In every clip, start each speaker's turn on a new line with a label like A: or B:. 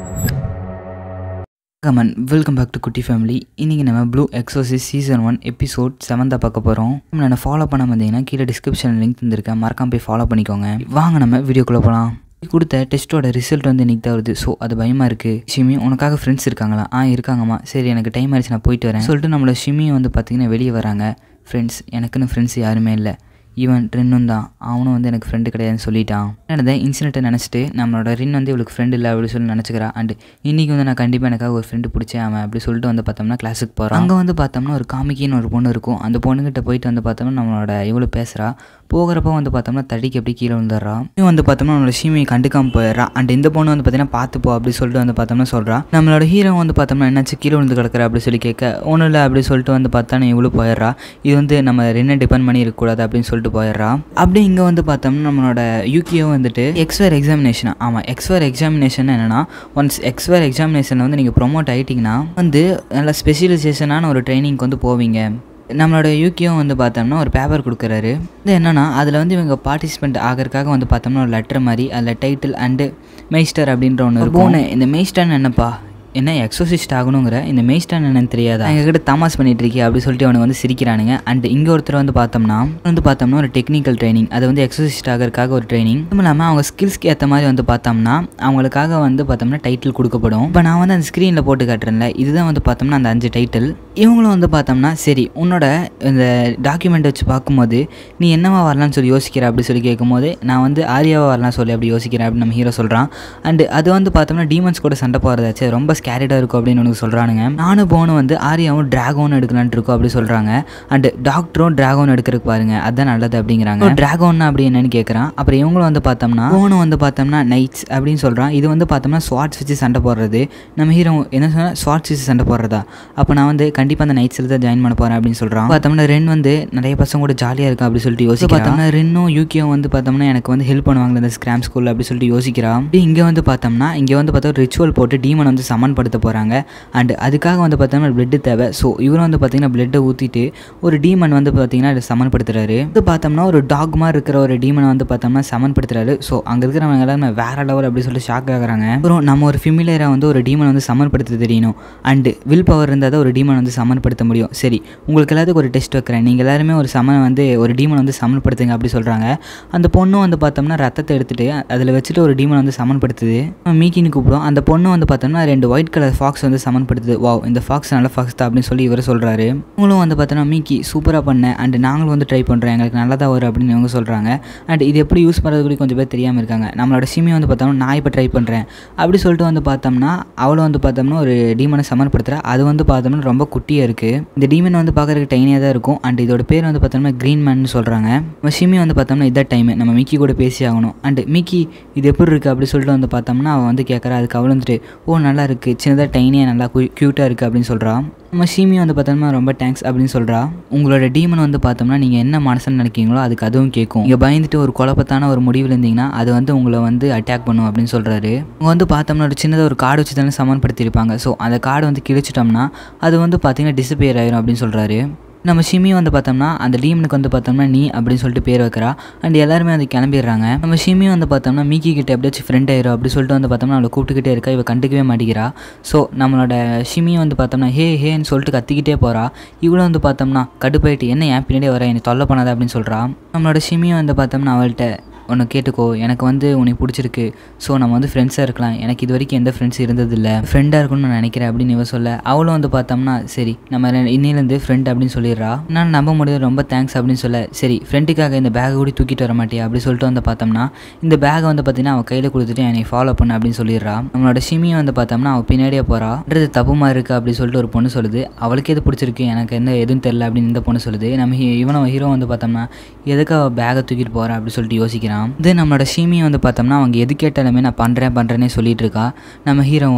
A: Come on welcome back to குட்டி family இன்றைக்கி நம்ம ப்ளூ எக்ஸோசிஸ் சீசன் ஒன் எபிசோட் செவன்த்தாக பார்க்க போகிறோம் நான் ஃபாலோ பண்ண வந்தீங்கன்னா கீழே டிஸ்கிரிப்ஷன் லிங்க் தந்திருக்கேன் மறக்காம போய் ஃபாலோ பண்ணிக்கோங்க வாங்க நம்ம வீடியோக்குள்ளே போகலாம் கொடுத்த டெஸ்ட்டோட ரிசல்ட் வந்து இன்றைக்கி தான் வருது ஸோ அது பயமாக இருக்குது ஷிமி உனக்காக ஃப்ரெண்ட்ஸ் இருக்காங்களா ஆ இருக்காங்கம்மா சரி எனக்கு டைம் ஆயிடுச்சு நான் போயிட்டு வரேன் சொல்லிட்டு நம்மளோட ஷிமி வந்து பார்த்திங்கன்னா வெளியே வராங்க ஃப்ரெண்ட்ஸ் எனக்குன்னு ஃப்ரெண்ட்ஸ் யாருமே இல்லை ஈவன் ரின்னும் தான் அவனும் வந்து எனக்கு ஃப்ரெண்டு கிடையாதுன்னு சொல்லிட்டான் நடந்த இன்சிடென்ட்டை நினச்சிட்டு நம்மளோட ரின் வந்து இவளுக்கு ஃப்ரெண்டு இல்லை அப்படின்னு சொல்லி நினச்சிக்கிறா அண்ட் இன்றைக்கி வந்து நான் கண்டிப்பாக எனக்காக ஒரு ஃப்ரெண்டு பிடிச்சேன் அவன் அப்படி சொல்லிட்டு வந்து பார்த்தோம்னா கிளாஸுக்கு போகிறான் அங்கே வந்து பார்த்தோம்னா ஒரு காமிக்கின்னு ஒரு பொண்ணு இருக்கும் அந்த பொண்ணுகிட்ட போயிட்டு வந்து பார்த்தோம்னா நம்மளோட இவ்வளோ பேசுகிறா போகிறப்ப வந்து பார்த்தோம்னா தடிக்கு அப்படியே கீழே வந்துடுறா இவன் வந்து பார்த்தோம்னா நம்மளோட சீமையை கண்டுக்காம போயிடுறா அண்ட் இந்த பொண்ணு வந்து பார்த்தீங்கன்னா பார்த்துப்போ அப்படி சொல்லிட்டு வந்து பார்த்தோம்னா சொல்கிறா நம்மளோட ஹீரோ வந்து பார்த்தோம்னா என்னாச்சு கீழே விழுந்து கிடக்குற அப்படி சொல்லி கேட்க ஒன்றும் இல்லை அப்படி சொல்லிட்டு வந்து பார்த்தா இவ்வளோ போயிடுறா இது வந்து நம்ம ரென்னை டிபெண்ட் பண்ணி இருக்கக்கூடாது அப்படின்னு சொல்லிட்டு போயிடுறா அப்படி இங்கே வந்து பார்த்தோம்னா நம்மளோட யூகியோ வந்துட்டு எக்ஸ்வேர் எக்ஸாமினேஷன் ஆமாம் எக்ஸ்வேர் எக்ஸாமினேஷன் என்னென்னா ஒன்ஸ் எக்ஸ்வேர் எக்ஸாமினேஷனில் வந்து நீங்கள் ப்ரொமோட் ஆகிட்டிங்கன்னா வந்து நல்ல ஸ்பெஷலைசேஷனான ஒரு ட்ரைனிங்க்கு வந்து போவீங்க நம்மளோட யூகியும் வந்து பார்த்தோம்னா ஒரு பேப்பர் கொடுக்குறாரு இது என்னென்னா அதில் வந்து இவங்க பார்ட்டிசிபெண்ட் ஆகிறதுக்காக வந்து பார்த்தோம்னா ஒரு லெட்டர் மாதிரி அதில் டைட்டில் அண்டு மெய்ஸ்டர் அப்படின்ற ஒன்று இருக்கும் இந்த மெய்ஸ்டர்னு என்னப்பா என்ன எக்ஸோசிஸ்ட் ஆகணுங்கிற இந்த மெய்ஸ்டான் என்னன்னு தெரியாதா எங்ககிட்ட தமாஸ் பண்ணிட்டு இருக்கே அப்படி சொல்லிட்டு அவனுக்கு வந்து சிரிக்கிறானுங்க அண்ட் இங்கே ஒருத்தர் வந்து பார்த்தோம்னா வந்து பார்த்தோம்னா ஒரு டெக்னிக்கல் ட்ரைனிங் அது வந்து எக்ஸோசிஸ்ட் ஆகிறதுக்காக ஒரு ட்ரைனிங் அதுவும் இல்லாமல் அவங்க ஸ்கில்ஸ்க்கு ஏற்ற மாதிரி வந்து பார்த்தோம்னா அவங்களுக்காக வந்து பார்த்தோம்னா டைட்டில் கொடுக்கப்படும் இப்போ நான் வந்து அந்த ஸ்க்ரீனில் போட்டு காட்டுறேன்ல இதுதான் வந்து பார்த்தோம்னா அந்த அஞ்சு டைட்டில் இவங்களும் வந்து பார்த்தோம்னா சரி உன்னோட இந்த டாக்குமெண்ட் வச்சு பார்க்கும்போது நீ என்னவா வரலாம்னு சொல்லி யோசிக்கிற அப்படி சொல்லி கேட்கும்போது நான் வந்து ஆரியாவா வரலாம் சொல்லி அப்படி யோசிக்கிறேன் அப்படின்னு நம்ம ஹீரோ சொல்கிறான் அண்டு அது வந்து பார்த்தோம்னா டீமன்ஸ் கூட சண்டை போகிறதாச்சு ரொம்ப ஸ்கேரிடாக இருக்கும் அப்படின்னு உனக்கு சொல்கிறானுங்க நானும் போனும் வந்து ஆரியாவும் ட்ராகோன் எடுக்கலான்ட்டு இருக்கோம் அப்படி சொல்கிறாங்க அண்ட் டாக்டரும் ட்ராகோன் எடுக்கிறதுக்கு பாருங்க அதுதான் நல்லது அப்படிங்கிறாங்க ட்ராகோன்னா அப்படி என்னன்னு கேட்குறான் அப்புறம் இவங்களும் வந்து பார்த்தோம்னா போனும் வந்து பார்த்தோம்னா நைட்ஸ் அப்படின்னு சொல்கிறான் இது வந்து பார்த்தோம்னா ஸ்வாட்ஸ் வச்சு சண்டை போடுறது நம்ம ஹீரோ என்ன சொன்னால் ஸ்வாட்ஸ் வச்சு சண்டை போடுறதா அப்போ நான் வந்து கண்டிப்பாக அந்த நைட்ஸில் தான் ஜாயின் பண்ண போகிறேன் அப்படின்னு சொல்கிறான் பார்த்தோம்னா ரென் வந்து நிறைய பசங்க கூட ஜாலியாக இருக்கா அப்படி சொல்லிட்டு யோசிச்சு பார்த்தோம்னா ரென்னும் யூகியும் வந்து பார்த்தோம்னா எனக்கு வந்து ஹெல்ப் பண்ணுவாங்க இந்த ஸ்கிராம் ஸ்கூல் அப்படி சொல்லிட்டு யோசிக்கிறான் இங்கே வந்து பார்த்தோம்னா இங்கே வந்து பார்த்தா ரிச்சுவல் போட்டு டீமன் வந்து சமன் படுத்த போகிறாங்க அண்ட் அதுக்காக வந்து பார்த்தோம்னா பிளட்டு தேவை ஸோ இவரும் வந்து பார்த்தீங்கன்னா பிளட்டை ஊற்றிட்டு ஒரு டீமன் வந்து பார்த்தீங்கன்னா இதை சமன்படுத்துறாரு இது பார்த்தோம்னா ஒரு டாக் மாதிரி இருக்கிற ஒரு டீமனை வந்து பார்த்தோம்னா சமன்படுத்துறாரு ஸோ அங்கே இருக்கிறவங்க எல்லாமே வேற லெவல் அப்படி சொல்லிட்டு ஷாக் ஆகுறாங்க அப்புறம் நம்ம ஒரு ஃபிமிலியராக வந்து ஒரு டீமன் வந்து சமன்படுத்த தெரியணும் அண்டு வில் பவர் இருந்தால் தான் ஒரு டீமன் வந்து சமன்படுத்த முடியும் சரி உங்களுக்கு எல்லாத்துக்கும் ஒரு டெஸ்ட் வைக்கிறேன் நீங்கள் எல்லாருமே ஒரு சமன் வந்து ஒரு டீமன் வந்து சமன்படுத்துங்க அப்படி சொல்கிறாங்க அந்த பொண்ணும் வந்து பார்த்தோம்னா ரத்தத்தை எடுத்துட்டு அதில் வச்சுட்டு ஒரு டீமன் வந்து சமன்படுத்துது மீக்கின்னு கூப்பிடும் அந்த பொண்ணு வந்து பார்த்தோம்னா ரெண்டு ஒயிட் கலர் ஃபாக்ஸ் வந்து சமன்படுத்துது வாவ் இந்த ஃபாக்ஸ் நல்ல ஃபாக்ஸ் தான் அப்படின்னு சொல்லி இவர் சொல்கிறாரு இவங்களும் வந்து பார்த்தோன்னா மீக்கி சூப்பராக பண்ணேன் அண்ட் நாங்களும் வந்து ட்ரை பண்ணுறோம் எங்களுக்கு நல்லதாக வரும் அப்படின்னு இவங்க சொல்கிறாங்க அண்ட் இது எப்படி யூஸ் பண்ணுறது கூட கொஞ்சம் பேர் தெரியாமல் இருக்காங்க நம்மளோட சிமியை வந்து பார்த்தோம்னா நான் இப்போ ட்ரை பண்ணுறேன் அப்படி சொல்லிட்டு வந்து பார்த்தோம்னா அவளும் வந்து பார்த்தோம்னா ஒரு டீமனை சமன்படுத்துகிறா அது வந்து பார்த்தோம்னா ரொம்ப குட்டியாக இருக்குது இந்த டீமன் வந்து பார்க்குறதுக்கு டைனியாக தான் இருக்கும் அண்ட் இதோட பேர் வந்து பார்த்தோம்னா க்ரீன் மேன் சொல்கிறாங்க நம்ம சிமி வந்து பார்த்தோம்னா இதான் டைம் நம்ம மிக்கி கூட பேசி ஆகணும் அண்ட் மிக்கி இது எப்படி இருக்குது அப்படி சொல்லிட்டு வந்து பார்த்தோம்னா அவன் வந்து கேட்குறா அதுக்கு அவள் வந்துட்டு ஓ நல்லா இருக்குது சின்னதாக டைனியாக நல்லா க்யூட்டாக இருக்குது அப்படின்னு சொல்கிறான் நம்ம ஷீமி வந்து பார்த்தோம்னா ரொம்ப தேங்க்ஸ் அப்படின்னு சொல்கிறா உங்களோட டீமன் வந்து பார்த்தோம்னா நீங்கள் என்ன மனசுன்னு நினைக்கிறீங்களோ அதுக்கு அதுவும் கேட்கும் நீங்கள் பயந்துட்டு ஒரு குழப்பத்தான ஒரு முடிவில் இருந்தீங்கன்னா அது வந்து உங்களை வந்து அட்டாக் பண்ணும் அப்படின்னு சொல்கிறாரு அவங்க வந்து பார்த்தோம்னா ஒரு சின்னதாக ஒரு கார்டு வச்சு தானே சமன்படுத்தியிருப்பாங்க ஸோ அந்த கார்டு வந்து கிழிச்சிட்டோம்னா அது வந்து பார்த்தீங்கன்னா டிசப்பியர் ஆயிரும் அப்படின்னு சொல்கிறாரு நம்ம ஷிமி வந்து பார்த்தோம்னா அந்த டீமனுக்கு வந்து பார்த்தோம்னா நீ அப்படின்னு சொல்லிட்டு பேர் வைக்கிறா அண்ட் எல்லாருமே வந்து கிளம்பிடுறாங்க நம்ம ஷிமி வந்து பார்த்தோம்னா மீக்கி கிட்ட எப்படியாச்சும் ஃப்ரெண்ட் ஆயிரும் அப்படி சொல்லிட்டு வந்து பார்த்தோம்னா அவளை கூப்பிட்டுக்கிட்டே இருக்கா இவ கண்டுக்கவே மாட்டேங்கிறா ஸோ நம்மளோட ஷிமி வந்து பார்த்தோம்னா ஹே ஹேன்னு சொல்லிட்டு கத்திக்கிட்டே போகிறா இவ்வளோ வந்து பார்த்தோம்னா கடுப்பாயிட்டு என்ன என் பின்னாடியே வர என்னை தொல்லை பண்ணாத அப்படின்னு சொல்கிறா நம்மளோட ஷிமியை வந்து பார்த்தோம்னா அவள்கிட்ட உன்னை கேட்டுக்கோ எனக்கு வந்து உனக்கு பிடிச்சிருக்கு ஸோ நம்ம வந்து ஃப்ரெண்ட்ஸாக இருக்கலாம் எனக்கு இது வரைக்கும் எந்த ஃப்ரெண்ட்ஸ் இருந்ததில்ல ஃப்ரெண்டாக இருக்கணும்னு நான் நினைக்கிறேன் அப்படின்னு இவ சொல்ல அவளும் வந்து பார்த்தோம்னா சரி நம்ம இன்னிலேருந்து ஃப்ரெண்ட் அப்படின்னு சொல்லிடுறா நான் நம்ப முடியாது ரொம்ப தேங்க்ஸ் அப்படின்னு சொல்ல சரி ஃப்ரெண்டுக்காக இந்த பேக்கை கூட தூக்கிட்டு வர மாட்டியா அப்படி சொல்லிட்டு வந்து பார்த்தோம்னா இந்த பேக்கை வந்து பார்த்தீங்கன்னா அவள் கையில் கொடுத்துட்டு என்னை ஃபாலோ பண்ண அப்படின்னு சொல்லிடுறா நம்மளோட சிமியை வந்து பார்த்தோம்னா அவள் பின்னாடியே போகிறான்றது தப்புமா இருக்குது அப்படி சொல்லிட்டு ஒரு பொண்ணு சொல்லுது அவளுக்கு எது பிடிச்சிருக்கு எனக்கு எந்த எதுவும் தெரில அப்படின்னு இந்த பொண்ணு சொல்லுது நம்ம இவனை ஹீரோ வந்து பார்த்தோம்னா எதுக்கு அவள் பேக்கை தூக்கிட்டு போகிறா அப்படி சொல்லிட்டு யோசிக்கிறான் இது நம்மளோட ஷீமியை வந்து பார்த்தோம்னா அவங்க எது கேட்டாலுமே நான் பண்ணுறேன் பண்ணுறேன்னே சொல்லிட்டு இருக்கா நம்ம ஹீரோ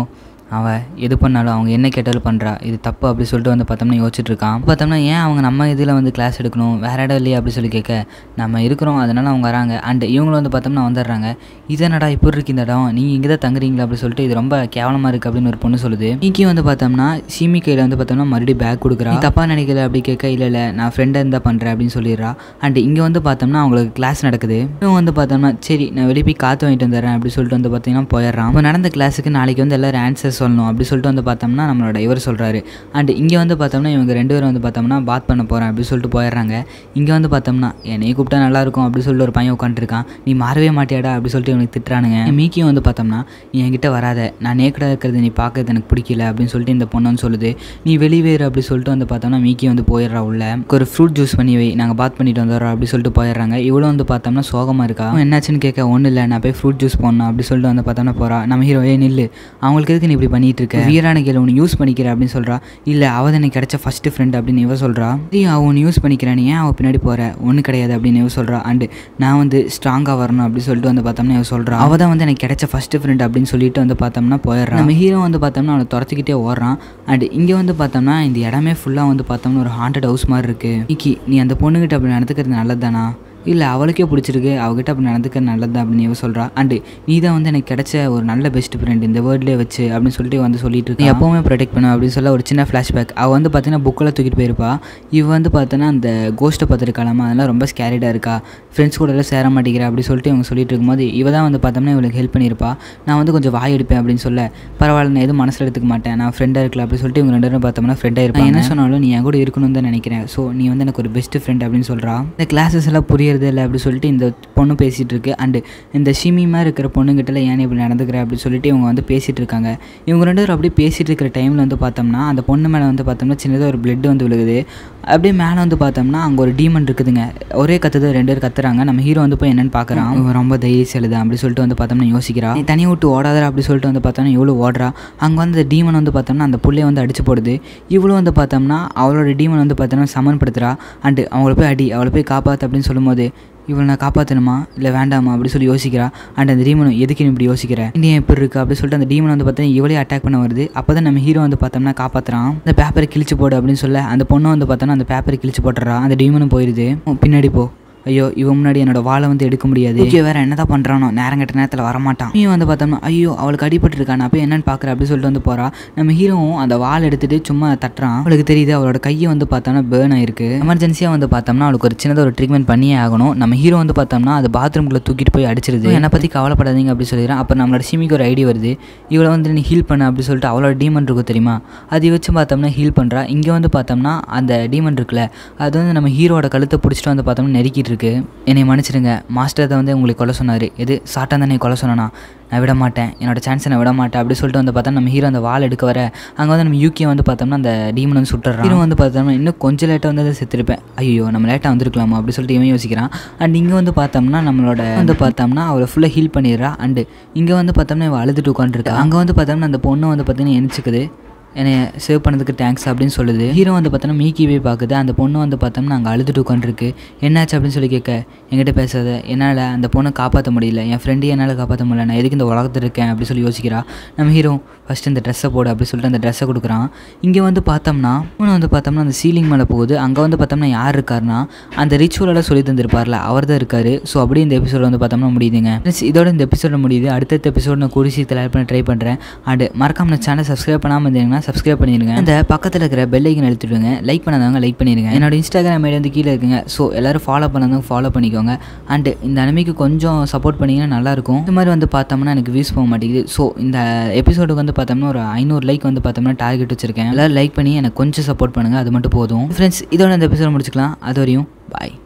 A: அவள் எது பண்ணாலும் அவங்க என்ன கேட்டாலும் பண்ணுறா இது தப்பு அப்படி சொல்லிட்டு வந்து பார்த்தோம்னா யோசிச்சுட்டு இருக்கான் பார்த்தோம்னா ஏன் அவங்க நம்ம இதில் வந்து கிளாஸ் எடுக்கணும் வேற இடம் இல்லையா அப்படி சொல்லி கேட்க நம்ம இருக்கிறோம் அதனால அவங்க வராங்க அண்ட் இவங்களும் வந்து பார்த்தோம்னா வந்துடுறாங்க இதனடா இப்படி இருக்கு இந்த இடம் நீங்கள் இங்கே தான் தங்குறீங்களா அப்படி சொல்லிட்டு இது ரொம்ப கேவலமாக இருக்குது அப்படின்னு ஒரு பொண்ணு சொல்லுது மீக்கி வந்து பார்த்தோம்னா சீமி கையில் வந்து பார்த்தோம்னா மறுபடியும் பேக் கொடுக்குறா நீ தப்பாக நினைக்கல அப்படி கேட்க இல்லை இல்லை நான் ஃப்ரெண்டாக இருந்தால் பண்ணுறேன் அப்படின்னு சொல்லிடுறா அண்ட் இங்கே வந்து பார்த்தோம்னா அவங்களுக்கு கிளாஸ் நடக்குது இவன் வந்து பார்த்தோம்னா சரி நான் வெளியே போய் காற்று வாங்கிட்டு வந்துடுறேன் அப்படி சொல்லிட்டு வந்து பார்த்தீங்கன்னா போயிடுறான் இப்போ நடந்த கிளாஸுக்கு நாளைக்கு வந்து எல்லாரும் ஆன்சர் சொல்லணும் அப்படி சொல்லிட்டு வந்து பார்த்தோம்னா நம்மளோட இவர் சொல்கிறாரு அண்ட் இங்கே வந்து பார்த்தோம்னா இவங்க ரெண்டு பேரும் வந்து பார்த்தோம்னா பாத் பண்ண போகிறேன் அப்படி சொல்லிட்டு போயிடுறாங்க இங்கே வந்து பார்த்தோம்னா என்னையும் கூப்பிட்டா நல்லா இருக்கும் அப்படி சொல்லிட்டு ஒரு பையன் உட்காந்துருக்கான் நீ மாறவே மாட்டியாடா அப்படி சொல்லிட்டு இவனுக்கு திட்டுறானுங்க மீக்கியும் வந்து பார்த்தோம்னா நீ என்கிட்ட வராத நான் நேக்கடாக இருக்கிறது நீ பார்க்கறது எனக்கு பிடிக்கல அப்படின்னு சொல்லிட்டு இந்த பொண்ணு வந்து சொல்லுது நீ வெளிவேறு அப்படி சொல்லிட்டு வந்து பார்த்தோம்னா மீக்கி வந்து போயிடுறா உள்ள ஒரு ஃப்ரூட் ஜூஸ் பண்ணி வை நாங்கள் பாத் பண்ணிட்டு வந்துடுறோம் அப்படி சொல்லிட்டு போயிடுறாங்க இவ்வளோ வந்து பார்த்தோம்னா சோகமாக இருக்கா அவன் என்னாச்சுன்னு கேட்க ஒன்றும் இல்லை நான் போய் ஃப்ரூட் ஜூஸ் போடணும் அப்படி சொல்லிட்டு வந்து பார்த்தோம்னா போகிறா நம்ம ஹீரோ ஏ நில்லு அவங்களுக்கு எதுக்கு நீ இப்படி பண்ணிட்டு இருக்க வீரான கேள்வி உன்னை யூஸ் பண்ணிக்கிற அப்படின்னு சொல்கிறா இல்லை அவள் தான் எனக்கு கிடைச்ச ஃபஸ்ட்டு ஃப்ரெண்ட் அப்படின்னு இவ சொல்கிறா சரி அவன் உன்னை யூஸ் பண்ணிக்கிறேன் நீ ஏன் அவள் பின்னாடி போகிற ஒன்றும் கிடையாது அப்படின்னு இவ சொல்கிறா அண்டு நான் வந்து ஸ்ட்ராங்காக வரணும் அப்படி சொல்லிட்டு வந்து பார்த்தோம்னா இவ சொல்கிறா அவள் தான் வந்து எனக்கு கிடைச்ச ஃபஸ்ட்டு ஃப்ரெண்ட் அப்படின்னு சொல்லிட்டு வந்து பார்த்தோம்னா போயிடுறான் நம்ம ஹீரோ வந்து பார்த்தோம்னா அவனை துரத்துக்கிட்டே ஓடுறான் அண்ட் இங்கே வந்து பார்த்தோம்னா இந்த இடமே ஃபுல்லாக வந்து பார்த்தோம்னா ஒரு ஹாண்டட் ஹவுஸ் மாதிரி இருக்குது இக்கி நீ அந்த பொண்ணுகிட்ட அப்படி நடந்துக்கிறது நல்லது தானா இல்லை அவளுக்கே பிடிச்சிருக்கு அவகிட்ட அப்படி நடந்துக்க நல்லது அப்படின்னு இவ சொல்கிறா அண்டு நீ தான் வந்து எனக்கு கிடைச்ச ஒரு நல்ல பெஸ்ட் ஃப்ரெண்ட் இந்த வேர்ட்லேயே வச்சு அப்படின்னு சொல்லிட்டு வந்து சொல்லிட்டு இருக்கா. நீ எப்போவுமே ப்ரொடெக்ட் பண்ணு அப்படின்னு சொல்ல ஒரு சின்ன ஃப்ளாஷ்பேக் அவள் வந்து பார்த்தீங்கன்னா புக்கில் தூக்கிட்டு போயிருப்பா இவ வந்து பார்த்தோன்னா அந்த கோஸ்ட்டை பார்த்துருக்காளாமா அதெல்லாம் ரொம்ப ஸ்கேரிடாக இருக்கா ஃப்ரெண்ட்ஸ் கூட எல்லாம் சேர மாட்டேங்கிறா அப்படி சொல்லிட்டு இவங்க சொல்லிட்டு இருக்கும்போது இவ தான் வந்து பார்த்தோம்னா இவளுக்கு ஹெல்ப் பண்ணியிருப்பா நான் வந்து கொஞ்சம் வாய் எடுப்பேன் அப்படின்னு சொல்ல பரவாயில்ல நான் எதுவும் மனசில் எடுத்துக்க மாட்டேன் நான் ஃப்ரெண்டாக இருக்கல அப்படி சொல்லிட்டு இவங்க ரெண்டு பேரும் பார்த்தோம்னா ஃப்ரெண்டாக இருப்பேன் என்ன சொன்னாலும் நீ என் கூட இருக்கணும்னு தான் நினைக்கிறேன் ஸோ நீ வந்து எனக்கு ஒரு பெஸ்ட் ஃப்ரெண்ட் அப்படின்னு சொல்கிறா இந்த கிளாஸஸ் எல்லாம் புரியறது இல்லை அப்படி சொல்லிட்டு இந்த பொண்ணு பேசிகிட்டு இருக்கு அண்டு இந்த ஷிமிமா இருக்கிற பொண்ணுங்கிட்டல ஏன் இப்படி நடந்துக்கிற அப்படி சொல்லிட்டு இவங்க வந்து பேசிகிட்டு இருக்காங்க இவங்க ரெண்டு பேரும் அப்படியே பேசிகிட்டு இருக்கிற டைமில் வந்து பார்த்தோம்னா அந்த பொண்ணு மேலே வந்து பார்த்தோம்னா சின்னதாக ஒரு பிளட் வந்து விழுகுது அப்படியே மேலே வந்து பார்த்தோம்னா அங்கே ஒரு டீமன் இருக்குதுங்க ஒரே கத்துது ரெண்டு பேர் கத்துறாங்க நம்ம ஹீரோ வந்து போய் என்னன்னு பார்க்குறான் இவன் ரொம்ப தைரியசாலி தான் அப்படி சொல்லிட்டு வந்து பார்த்தோம்னா யோசிக்கிறா நீ தனியாக விட்டு ஓடாத அப்படி சொல்லிட்டு வந்து பார்த்தோம்னா எவ்வளோ ஓடுறா அங்கே வந்து அந்த டீமன் வந்து பார்த்தோம்னா அந்த புள்ளைய வந்து அடிச்சு போடுது இவ்வளோ வந்து பார்த்தோம்னா அவளோட டீமன் வந்து பார்த்தோம்னா சமன்படுத்துறா அண்டு அவளை போய் அடி அவளை போய் காப்பாற்று அப்படின்னு சொல்லும்போது இவளை நான் காப்பாற்றணுமா இல்லை வேண்டாமா அப்படி சொல்லி யோசிக்கிறா அண்ட் அந்த டீமனும் எதுக்கு நீ இப்படி யோசிக்கிற நீ ஏன் இப்படி இருக்கு அப்படி சொல்லிட்டு அந்த டீமன் வந்து பார்த்தா இவளே அட்டாக் பண்ண வருது அப்போ தான் நம்ம ஹீரோ வந்து பார்த்தோம்னா காப்பாற்றுறான் அந்த பேப்பரை கிழிச்சு போடு அப்படின்னு சொல்ல அந்த பொண்ணு வந்து பார்த்தோன்னா அந்த பேப்பரை கிழிச்சு போட்டுறா அந்த டீமனும் போயிடுது உன் பின்னாடி போ ஐயோ இவன் முன்னாடி என்னோட வாழை வந்து எடுக்க முடியாது ஓகே வேற என்னதான் பண்றானோ நேரம் கட்ட நேரத்தில் வரமாட்டான் நீ வந்து பார்த்தோம்னா ஐயோ அவளுக்கு அடிபட்டு இருக்கா நான் போய் என்னன்னு பார்க்குறேன் அப்படி சொல்லிட்டு வந்து போறா நம்ம ஹீரோவும் அந்த வாள் எடுத்துட்டு சும்மா தட்டுறான் அவளுக்கு தெரியுது அவளோட கையை வந்து பார்த்தோம்னா பேர்ன் ஆயிருக்கு எமர்ஜென்சியாக வந்து பார்த்தோம்னா அவளுக்கு ஒரு சின்னதாக ஒரு ட்ரீட்மெண்ட் பண்ணியே ஆகணும் நம்ம ஹீரோ வந்து பார்த்தோம்னா அது பாத்ரூம்குள்ள தூக்கிட்டு போய் அடிச்சிருது என்னை பற்றி கவலைப்படாதீங்க அப்படி சொல்லிடுறேன் அப்போ நம்மளோட சிமிக்கு ஒரு ஐடியா வருது இவளை வந்து நீ ஹீல் பண்ண அப்படி சொல்லிட்டு அவளோட டீமன் இருக்கும் தெரியுமா அது வச்சு பார்த்தோம்னா ஹீல் பண்ணுறா இங்கே வந்து பார்த்தோம்னா அந்த டீமன் இருக்குல்ல அது வந்து நம்ம ஹீரோட கழுத்தை பிடிச்சிட்டு வந்து பார்த்தோம்னா நெருக்கிட்டு இருக்கு என்னை மன்னிச்சிடுங்க மாஸ்டர் தான் வந்து உங்களுக்கு கொலை சொன்னார் எது சாட்டான் தானே கொலை சொன்னானா நான் விட மாட்டேன் என்னோட சான்ஸை நான் விட மாட்டேன் அப்படி சொல்லிட்டு வந்து பார்த்தா நம்ம ஹீரோ அந்த வால் எடுக்க வர அங்கே வந்து நம்ம யூகே வந்து பார்த்தோம்னா அந்த டீமன் வந்து சுட்டுறான் ஹீரோ வந்து பார்த்தோம்னா இன்னும் கொஞ்சம் லேட்டாக வந்து அதை செத்துருப்பேன் ஐயோ நம்ம லேட்டாக வந்திருக்கலாமா அப்படி சொல்லிட்டு இவன் யோசிக்கிறான் அண்ட் இங்கே வந்து பார்த்தோம்னா நம்மளோட வந்து பார்த்தோம்னா அவளை ஃபுல்லாக ஹீல் பண்ணிடுறா அண்டு இங்கே வந்து பார்த்தோம்னா இவள் அழுதுட்டு உட்காந்துருக்கா அங்கே வந்து பார்த்தோம்னா அந்த பொண்ணு வந்து பார்த்தீங்கன்னா எணிச்சிக்குது என்னை சேவ் பண்ணதுக்கு தேங்க்ஸ் அப்படின்னு சொல்லுது ஹீரோ வந்து பார்த்தோன்னா மீக்கி போய் பார்க்குது அந்த பொண்ணு வந்து பார்த்தோம்னா அங்கே அழுதுட்டு உட்காந்துருக்கு என்னாச்சு அப்படின்னு சொல்லி கேட்க என்கிட்ட பேசாத என்னால் அந்த பொண்ணை காப்பாற்ற முடியல என் ஃப்ரெண்டையும் என்னால் காப்பாற்ற முடியல நான் எதுக்கு இந்த உலகத்தில் இருக்கேன் அப்படி சொல்லி யோசிக்கிறா நம்ம ஹீரோ ஃபஸ்ட்டு இந்த ட்ரெஸ்ஸை போடு அப்படி சொல்லிட்டு அந்த ட்ரெஸ்ஸை கொடுக்குறான் இங்கே வந்து பார்த்தோம்னா இன்னும் வந்து பார்த்தோம்னா அந்த சீலிங் மேலே போகுது அங்கே வந்து பார்த்தோம்னா யார் இருக்காருன்னா அந்த ரிச்சுவலெல்லாம் சொல்லி தந்திருப்பார்ல அவர் தான் இருக்காரு ஸோ அப்படியே இந்த எபிசோட் வந்து பார்த்தோம்னா முடியுதுங்க Friends, இதோட இந்த எபிசோட முடியுது அடுத்தடுத்த எபிசோட் நான் கூடி சீக்கிரம் ஆட் பண்ண ட்ரை பண்ணுறேன் அண்ட் மறக்காம இந்த சேனல் சப்ஸ்கிரைப் பண்ணாமல் இருந்தீங்கன்னா சப்ஸ்கிரைப் பண்ணிடுங்க அந்த பக்கத்தில் இருக்கிற பெல் ஐக்கன் எழுத்துடுங்க லைக் பண்ணாதவங்க லைக் பண்ணிடுங்க என்னோட இன்ஸ்டாகிராம் ஐடி வந்து கீழே இருக்குங்க ஸோ எல்லாரும் ஃபாலோ பண்ணாதவங்க ஃபாலோ பண்ணிக்கோங்க அண்ட் இந்த அனிமைக்கு கொஞ்சம் சப்போர்ட் பண்ணிங்கன்னா நல்லாயிருக்கும் இந்த மாதிரி வந்து பார்த்தோம்னா எனக்கு வியூஸ் போக மாட்டேங்குது ஸோ இந்த எபிசோடுக்கு வந்து பார்த்தோம்னா ஒரு ஐநூறு லைக் வந்து பார்த்தோம்னா டார்கெட் வச்சிருக்கேன் எல்லாரும் லைக் பண்ணி எனக்கு கொஞ்சம் சப்போர்ட் பண்ணுங்கள் அது மட்டும் போதும் ஃப்ரெண்ட்ஸ் இதோட இந்த எபிசோட் முடிச்சுக்கலாம் அது வரையும் பாய்